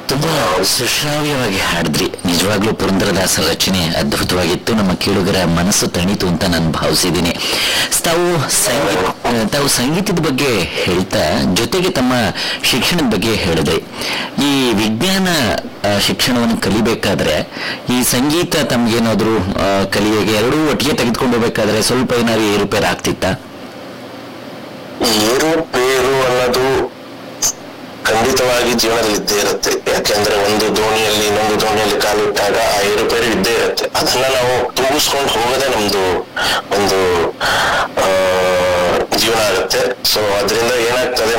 ತುಂಬಾ ಸುಶ್ರಾವ್ಯವಾಗಿ ಹಾಡಿದ್ರಿ ನಿಜವಾಗ್ಲೂ ಪುರಂದರದಾಸ ರಚನೆ ಅದ್ಭುತವಾಗಿತ್ತು ನಮ್ಮ ಕೇಳುಗರ ಮನಸ್ಸು ತಣಿತು ಅಂತ ನಾನು ಭಾವಿಸಿದ್ದೀನಿ ತಾವು ಸಂಗೀತ ತಾವು ಸಂಗೀತದ ಬಗ್ಗೆ ಹೇಳ್ತಾ ಜೊತೆಗೆ ತಮ್ಮ ಶಿಕ್ಷಣದ ಬಗ್ಗೆ ಹೇಳಿದ್ರಿ ಈ ವಿಜ್ಞಾನ ಆ, ಶಿಕ್ಷಣವನ್ನು ಕಲಿಬೇಕಾದ್ರೆ ಈ ಸಂಗೀತ ತಮ್ಗೇನಾದ್ರೂ ಆ, ಕಲಿಯೋಕೆ ಎರಡೂ ಒಟ್ಟಿಗೆ ತೆಗೆದುಕೊಂಡು ಹೋಗ್ಬೇಕಾದ್ರೆ ಸ್ವಲ್ಪ ಏನಾದ್ರು ಏರುಪೇರು ಆಗ್ತಿತ್ತಾ ಏರುಪೇರು ಅನ್ನೋದು ಖಂಡಿತವಾಗಿ ಜೀವನದಲ್ಲಿ ಇದ್ದೇ ಇರುತ್ತೆ ಯಾಕೆಂದ್ರೆ ಒಂದು ದೋಣಿಯಲ್ಲಿ ಇನ್ನೊಂದು ದೋಣಿಯಲ್ಲಿ ಕಾಲಿಟ್ಟಾಗ ಆ ಏರುಪೇರು ಇದ್ದೇ ಇರುತ್ತೆ ಅದನ್ನ ನಾವು ತುಂಬಿಸ್ಕೊಂಡು ಹೋಗೋದೇ ನಮ್ದು ಒಂದು ಆ, ಜೀವನ ಆಗುತ್ತೆ ಸೊ